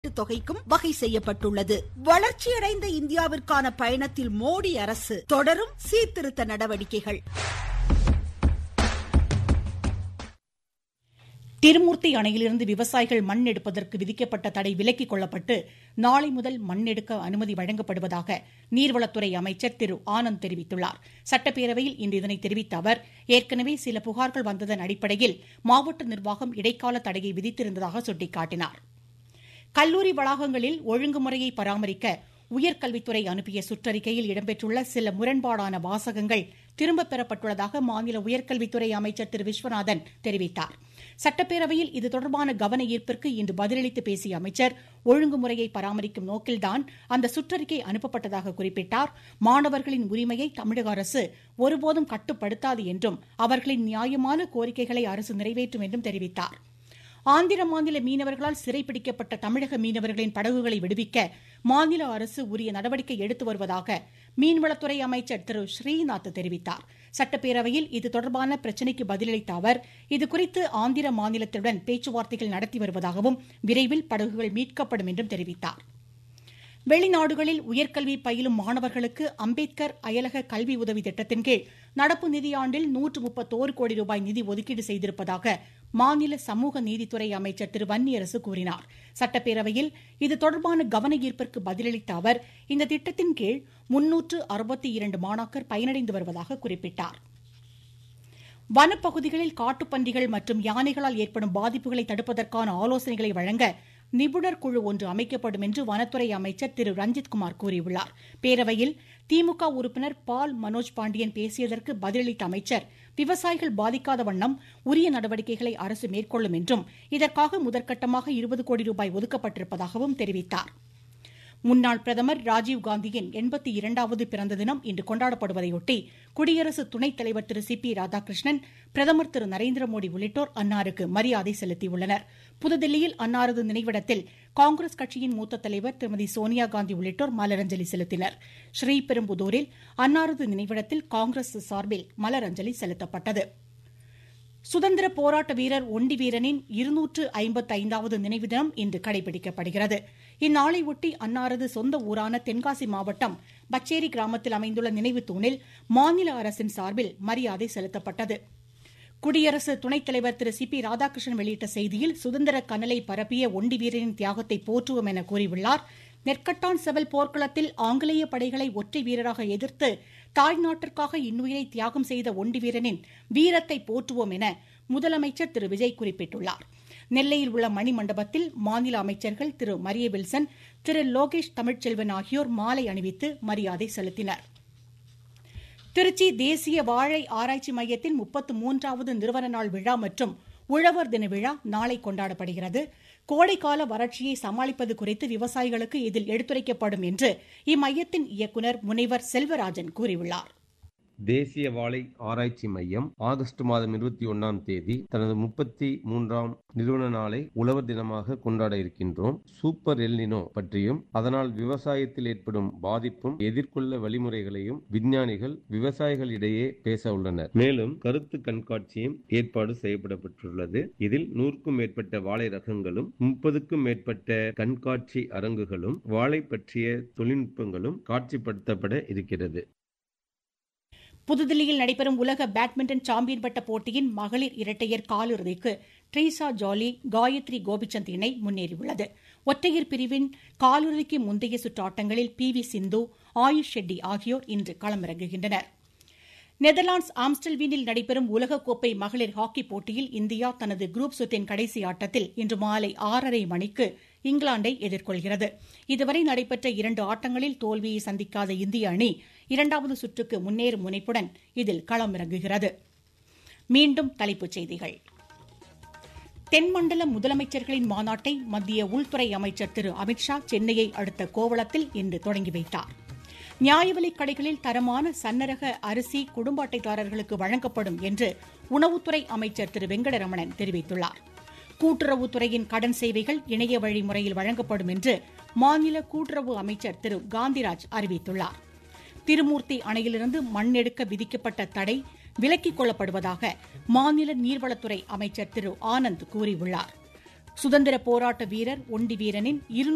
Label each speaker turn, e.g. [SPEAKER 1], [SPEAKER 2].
[SPEAKER 1] இழப்பீட்டு தொகைக்கும் வகை செய்யப்பட்டுள்ளது வளர்ச்சியடைந்த இந்தியாவிற்கான பயணத்தில் மோடி அரசு தொடரும் சீர்திருத்த நடவடிக்கைகள்
[SPEAKER 2] திருமூர்த்தி அணையிலிருந்து விவசாயிகள் மண் எடுப்பதற்கு விதிக்கப்பட்ட தடை விலக்கிக் கொள்ளப்பட்டு நாளை முதல் மண் எடுக்க அனுமதி வழங்கப்படுவதாக நீர்வளத்துறை அமைச்சர் திரு ஆனந்த் தெரிவித்துள்ளார் சட்டப்பேரவையில் இன்று இதனை தெரிவித்த அவர் ஏற்கனவே சில புகார்கள் வந்ததன் அடிப்படையில் மாவட்ட நிர்வாகம் இடைக்கால தடையை விதித்திருந்ததாக சுட்டிக்காட்டினார் கல்லூரி வளாகங்களில் ஒழுங்குமுறையை பராமரிக்க உயர்கல்வித்துறை அனுப்பிய சுற்றறிக்கையில் இடம்பெற்றுள்ள சில முரண்பாடான வாசகங்கள் திரும்பப் பெறப்பட்டுள்ளதாக மாநில உயர்கல்வித்துறை அமைச்சர் திரு விஸ்வநாதன் தெரிவித்தார் சட்டப்பேரவையில் இது தொடர்பான கவன ஈர்ப்பிற்கு இன்று பதிலளித்து பேசிய அமைச்சர் ஒழுங்குமுறையை பராமரிக்கும் நோக்கில்தான் அந்த சுற்றறிக்கை அனுப்பப்பட்டதாக குறிப்பிட்டார் மாணவர்களின் உரிமையை தமிழக அரசு ஒருபோதும் கட்டுப்படுத்தாது என்றும் அவர்களின் நியாயமான கோரிக்கைகளை அரசு நிறைவேற்றும் என்றும் தெரிவித்தார் ஆந்திர மாநில மீனவர்களால் சிறைப்பிடிக்கப்பட்ட தமிழக மீனவர்களின் படகுகளை விடுவிக்க மாநில அரசு உரிய நடவடிக்கை எடுத்து வருவதாக மீன்வளத்துறை அமைச்சர் திரு ஸ்ரீநாத் தெரிவித்தார் சட்டப்பேரவையில் இது தொடர்பான பிரச்சினைக்கு பதிலளித்த அவர் இதுகுறித்து ஆந்திர மாநிலத்துடன் பேச்சுவார்த்தைகள் நடத்தி வருவதாகவும் விரைவில் படகுகள் மீட்கப்படும் என்றும் தெரிவித்தார் வெளிநாடுகளில் உயர்கல்வி பயிலும் மாணவர்களுக்கு அம்பேத்கர் அயலக கல்வி உதவி திட்டத்தின் கீழ் நடப்பு நிதியாண்டில் நூற்று முப்பத்தோரு கோடி ரூபாய் நிதி ஒதுக்கீடு செய்திருப்பதாக மாநில சமூக நீதித்துறை அமைச்சர் திரு வன்னியரசு கூறினார் சட்டப்பேரவையில் இது தொடர்பான கவன ஈர்ப்பிற்கு பதிலளித்த அவர் இந்த திட்டத்தின் கீழ் முன்னூற்று அறுபத்தி இரண்டு மாணாக்கர் பயனடைந்து வருவதாக குறிப்பிட்டார் வனப்பகுதிகளில் காட்டுப்பன்றிகள் மற்றும் யானைகளால் ஏற்படும் பாதிப்புகளை தடுப்பதற்கான ஆலோசனைகளை வழங்க நிபுணர் குழு ஒன்று அமைக்கப்படும் என்று வனத்துறை அமைச்சர் திரு ரஞ்சித்குமார் கூறியுள்ளார் பேரவையில் திமுக உறுப்பினர் பால் மனோஜ் பாண்டியன் பேசியதற்கு பதிலளித்த அமைச்சர் விவசாயிகள் பாதிக்காத வண்ணம் உரிய நடவடிக்கைகளை அரசு மேற்கொள்ளும் என்றும் இதற்காக முதற்கட்டமாக இருபது கோடி ரூபாய் ஒதுக்கப்பட்டிருப்பதாகவும் தெரிவித்தார் முன்னாள் பிரதமர் ராஜீவ்காந்தியின் எண்பத்தி இரண்டாவது பிறந்த தினம் இன்று கொண்டாடப்படுவதையொட்டி குடியரசு துணைத் தலைவர் திரு சி பி ராதாகிருஷ்ணன் பிரதமர் திரு நரேந்திர மோடி உள்ளிட்டோர் அன்னாருக்கு மரியாதை செலுத்தியுள்ளனர் புதுதில்லியில் அன்னாரது நினைவிடத்தில் காங்கிரஸ் கட்சியின் மூத்த தலைவர் திருமதி சோனியா காந்தி உள்ளிட்டோர் மலரஞ்சலி செலுத்தினர் ஸ்ரீபெரும்புதூரில் அன்னாரது நினைவிடத்தில் காங்கிரஸ் சார்பில் மலரஞ்சலி செலுத்தப்பட்டது சுதந்திர போராட்ட வீரர் ஒண்டி வீரனின் இருநூற்று ஐம்பத்தி ஐந்தாவது நினைவு தினம் இன்று கடைபிடிக்கப்படுகிறது இந்நாளையொட்டி அன்னாரது சொந்த ஊரான தென்காசி மாவட்டம் பச்சேரி கிராமத்தில் அமைந்துள்ள நினைவு தூணில் மாநில அரசின் சார்பில் மரியாதை செலுத்தப்பட்டது குடியரசு துணைத் தலைவர் திரு சி பி ராதாகிருஷ்ணன் வெளியிட்ட செய்தியில் சுதந்திர கனலை பரப்பிய ஒண்டி வீரனின் தியாகத்தை போற்றுவோம் என கூறியுள்ளார் நெற்கட்டான் செவல் போர்க்களத்தில் ஆங்கிலேய படைகளை ஒற்றை வீரராக எதிர்த்து தாய் நாட்டிற்காக இன்னுயிரை தியாகம் செய்த ஒண்டி வீரனின் வீரத்தை போற்றுவோம் என முதலமைச்சர் திரு விஜய் குறிப்பிட்டுள்ளார் நெல்லையில் உள்ள மணிமண்டபத்தில் மாநில அமைச்சர்கள் திரு மரிய வில்சன் திரு லோகேஷ் தமிழ்ச்செல்வன் ஆகியோர் மாலை அணிவித்து மரியாதை செலுத்தினர் திருச்சி தேசிய வாழை ஆராய்ச்சி மையத்தின் முப்பத்து மூன்றாவது நிறுவன நாள் விழா மற்றும் உழவர் தின விழா நாளை கொண்டாடப்படுகிறது கோடைக்கால வறட்சியை சமாளிப்பது குறித்து விவசாயிகளுக்கு இதில் எடுத்துரைக்கப்படும் என்று இம்மையத்தின் இயக்குநர் முனைவர் செல்வராஜன் கூறியுள்ளார்
[SPEAKER 3] தேசிய வாழை ஆராய்ச்சி மையம் ஆகஸ்ட் மாதம் இருபத்தி ஒன்னாம் தேதி தனது முப்பத்தி மூன்றாம் நிறுவன நாளை உழவர் தினமாக கொண்டாட இருக்கின்றோம் சூப்பர் எல்னினோ பற்றியும் அதனால் விவசாயத்தில் ஏற்படும் பாதிப்பும் எதிர்கொள்ள வழிமுறைகளையும் விஞ்ஞானிகள் விவசாயிகளிடையே பேச உள்ளனர் மேலும் கருத்து கண்காட்சியும் ஏற்பாடு செய்யப்படப்பட்டுள்ளது இதில் நூறுக்கும் மேற்பட்ட வாழை ரகங்களும் முப்பதுக்கும் மேற்பட்ட கண்காட்சி அரங்குகளும் வாழை பற்றிய தொழில்நுட்பங்களும் காட்சிப்படுத்தப்பட இருக்கிறது
[SPEAKER 2] புதுதில்லியில் நடைபெறும் உலக பேட்மிண்டன் சாம்பியன் பட்ட போட்டியின் மகளிர் இரட்டையர் காலிறுதிக்கு ட்ரீசா ஜாலி காயத்ரி கோபிச்சந்த் இணை முன்னேறியுள்ளது ஒற்றையர் பிரிவின் காலிறுதிக்கு முந்தைய சுற்று ஆட்டங்களில் பி வி சிந்து ஆயுஷ் ஷெட்டி ஆகியோர் இன்று களமிறங்குகின்றனர் நெதர்லாந்து ஆம்ஸ்டல்வீனில் நடைபெறும் உலகக்கோப்பை மகளிர் ஹாக்கி போட்டியில் இந்தியா தனது குரூப் சுற்றின் கடைசி ஆட்டத்தில் இன்று மாலை ஆறரை மணிக்கு இங்கிலாந்தை எதிர்கொள்கிறது இதுவரை நடைபெற்ற இரண்டு ஆட்டங்களில் தோல்வியை சந்திக்காத இந்திய அணி இரண்டாவது சுற்றுக்கு முன்னேறும் முனைப்புடன் இதில் களமிறங்குகிறது மீண்டும் தலைப்புச் செய்திகள் தென்மண்டல முதலமைச்சர்களின் மாநாட்டை மத்திய உள்துறை அமைச்சர் திரு அமித்ஷா சென்னையை அடுத்த கோவளத்தில் இன்று தொடங்கி வைத்தார் நியாய விலைக் கடைகளில் தரமான சன்னரக அரிசி குடும்ப அட்டைதாரர்களுக்கு வழங்கப்படும் என்று உணவுத்துறை அமைச்சர் திரு வெங்கடரமணன் தெரிவித்துள்ளார் கூட்டுறவுத்துறையின் கடன் சேவைகள் இணைய வழி முறையில் வழங்கப்படும் என்று மாநில கூட்டுறவு அமைச்சர் திரு காந்திராஜ் அறிவித்துள்ளார் திருமூர்த்தி அணையிலிருந்து மண் எடுக்க விதிக்கப்பட்ட தடை விலக்கிக் கொள்ளப்படுவதாக மாநில நீர்வளத்துறை அமைச்சர் திரு ஆனந்த் கூறியுள்ளார் சுதந்திர போராட்ட வீரர் ஒண்டி வீரனின்